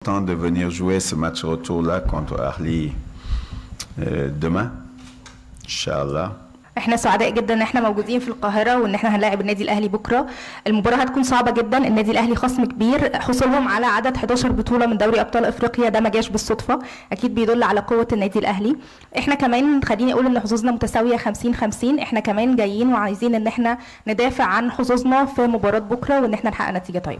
content de venir jouer ce match retour-là contre Arli euh, demain, Inch'Allah. احنا سعداء جدا ان احنا موجودين في القاهره وان احنا هنلاعب النادي الاهلي بكره المباراه هتكون صعبه جدا النادي الاهلي خصم كبير حصولهم على عدد 11 بطوله من دوري ابطال افريقيا ده ما جاش بالصدفه اكيد بيدل على قوه النادي الاهلي احنا كمان خليني اقول ان حظوظنا متساويه 50 50 احنا كمان جايين وعايزين ان احنا ندافع عن حظوظنا في مباراه بكره وان احنا نحقق نتيجه طيبه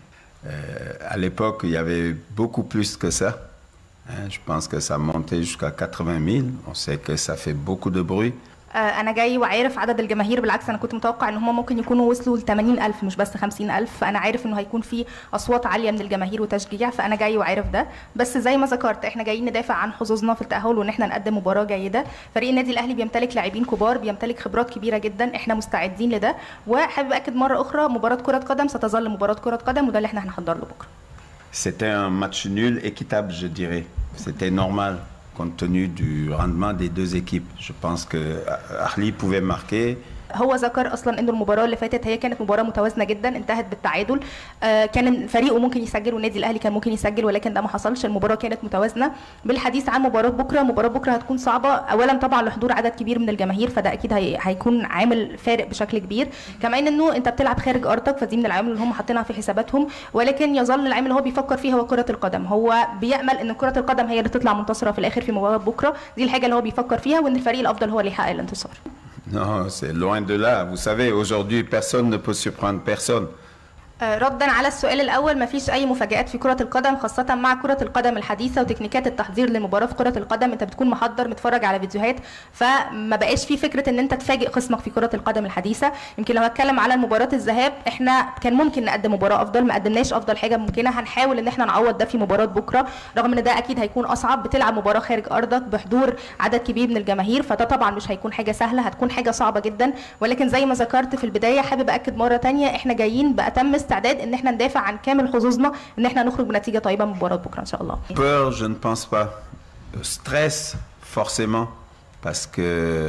Euh, à l'époque, il y avait beaucoup plus que ça. Hein, je pense que ça montait jusqu'à 80 000. On sait que ça fait beaucoup de bruit. آه، انا جاي وعارف عدد الجماهير بالعكس انا كنت متوقع ان هم ممكن يكونوا وصلوا ل 80000 مش بس 50000 فانا عارف انه هيكون في اصوات عاليه من الجماهير وتشجيع فانا جاي وعارف ده بس زي ما ذكرت احنا جايين ندافع عن حظوظنا في التاهل وان احنا نقدم مباراه جيده فريق النادي الاهلي بيمتلك لاعبين كبار بيمتلك خبرات كبيره جدا احنا مستعدين لده وحابب اكد مره اخرى مباراه كره قدم ستظل مباراه كره قدم وده اللي احنا هنحضر له بكره C'était un match nul, équitable, je dirais. C'était normal compte tenu du rendement des deux équipes. Je pense que Arli pouvait marquer. هو ذكر اصلا انه المباراه اللي فاتت هي كانت مباراه متوازنه جدا انتهت بالتعادل آه كان فريقه ممكن يسجل والنادي الاهلي كان ممكن يسجل ولكن ده ما حصلش المباراه كانت متوازنه بالحديث عن مباراه بكره مباراه بكره هتكون صعبه اولا طبعا لحضور عدد كبير من الجماهير فده اكيد هي هيكون عامل فارق بشكل كبير كمان انه انت بتلعب خارج ارضك فدي من العوامل اللي هم حاطينها في حساباتهم ولكن يظل العامل اللي هو بيفكر فيه هو كره القدم هو بيامل ان كره القدم هي اللي تطلع منتصره في الاخر في مباراه بكره دي الحاجه اللي هو بيفكر فيها وان الفريق الافضل هو اللي يحقق الانتصار Non, c'est loin de là. Vous savez, aujourd'hui, personne ne peut surprendre personne. آه، ردا على السؤال الاول مفيش اي مفاجات في كره القدم خاصه مع كره القدم الحديثه وتكنيكات التحضير للمباراه في كره القدم انت بتكون محضر متفرج على فيديوهات فما بقاش في فكره ان انت تفاجئ خصمك في كره القدم الحديثه يمكن لو هتكلم على مباراه الذهاب احنا كان ممكن نقدم مباراه افضل ما قدمناش افضل حاجه ممكنه هنحاول ان احنا نعوض ده في مباراه بكره رغم ان ده اكيد هيكون اصعب بتلعب مباراه خارج ارضك بحضور عدد كبير من الجماهير فده طبعا مش هيكون حاجه سهله هتكون حاجه صعبه جدا ولكن زي ما ذكرت في البدايه حابب اكد مره تانية احنا جايين باتم استعداد ان احنا ندافع عن كامل حظوظنا ان احنا نخرج بنتيجه طيبه من مباراه بكره ان شاء الله Peur, je ne pense pas. Stress, forcément, parce que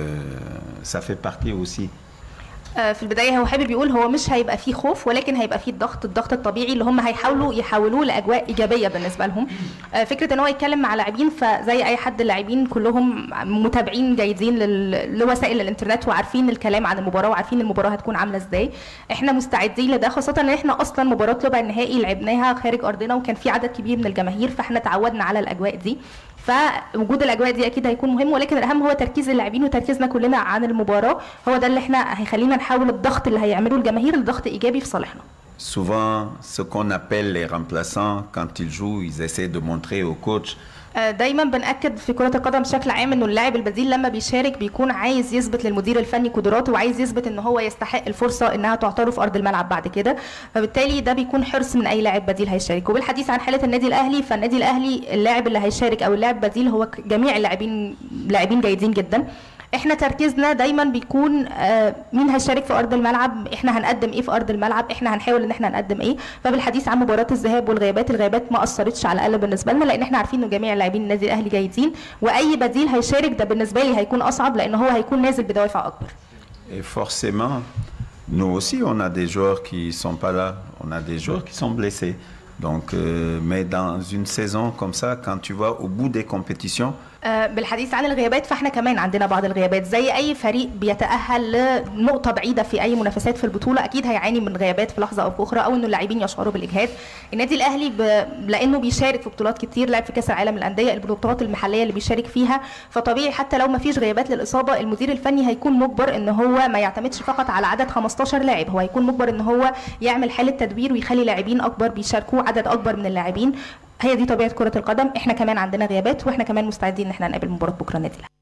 ça fait partie aussi آه، في البدايه هو حابب يقول هو مش هيبقى فيه خوف ولكن هيبقى فيه الضغط الضغط الطبيعي اللي هم هيحاولوا يحولوه لاجواء ايجابيه بالنسبه لهم آه، فكره ان هو يتكلم مع لاعبين فزي اي حد اللاعبين كلهم متابعين جيدين لل- لوسائل الانترنت وعارفين الكلام عن المباراه وعارفين المباراه هتكون عامله ازاي احنا مستعدين لده خاصه ان احنا اصلا مباراه ربع النهائي لعبناها خارج ارضنا وكان في عدد كبير من الجماهير فاحنا تعودنا على الاجواء دي فوجود الاجواء دي اكيد هيكون مهم ولكن الاهم هو تركيز اللاعبين وتركيزنا كلنا عن المباراه هو ده اللي احنا هيخلينا نحول الضغط اللي هيعمله الجماهير لضغط ايجابي في صالحنا Souvent, ce qu'on appelle les remplaçants, quand ils jouent, ils essaient de montrer au coach آه، دايما بناكد في كره القدم بشكل عام انه اللاعب البديل لما بيشارك بيكون عايز يثبت للمدير الفني قدراته وعايز يثبت ان هو يستحق الفرصه انها تعطله في ارض الملعب بعد كده فبالتالي ده بيكون حرص من اي لاعب بديل هيشارك وبالحديث عن حاله النادي الاهلي فالنادي الاهلي اللاعب اللي هيشارك او اللاعب بديل هو ك- جميع اللاعبين لاعبين جيدين جدا احنا تركيزنا دايما بيكون آه، مين هيشارك في ارض الملعب احنا هنقدم ايه في ارض الملعب احنا هنحاول ان احنا نقدم ايه فبالحديث عن مباراه الذهاب والغيابات الغيابات ما اثرتش على الاقل بالنسبه لنا لان احنا عارفين ان جميع لاعبين النادي الاهلي جيدين واي بديل هيشارك ده بالنسبه لي هيكون اصعب لان هو هيكون نازل بدوافع اكبر Et forcément, nous aussi, on a des joueurs qui sont pas là, on a des joueurs qui sont blessés. Donc, euh, mais dans une saison comme ça, quand tu vas au bout des compétitions, آه، بالحديث عن الغيابات فاحنا كمان عندنا بعض الغيابات زي اي فريق بيتاهل لنقطه بعيده في اي منافسات في البطوله اكيد هيعاني من غيابات في لحظه او في اخرى او انه اللاعبين يشعروا بالاجهاد النادي الاهلي ب... لانه بيشارك في بطولات كتير لعب في كاس العالم للانديه البطولات المحليه اللي بيشارك فيها فطبيعي حتى لو ما فيش غيابات للاصابه المدير الفني هيكون مجبر ان هو ما يعتمدش فقط على عدد 15 لاعب هو هيكون مجبر ان هو يعمل حاله تدوير ويخلي لاعبين اكبر بيشاركوا عدد اكبر من اللاعبين هي دي طبيعه كره القدم احنا كمان عندنا غيابات واحنا كمان مستعدين ان احنا نقابل مباراه بكره النادي الأهلي.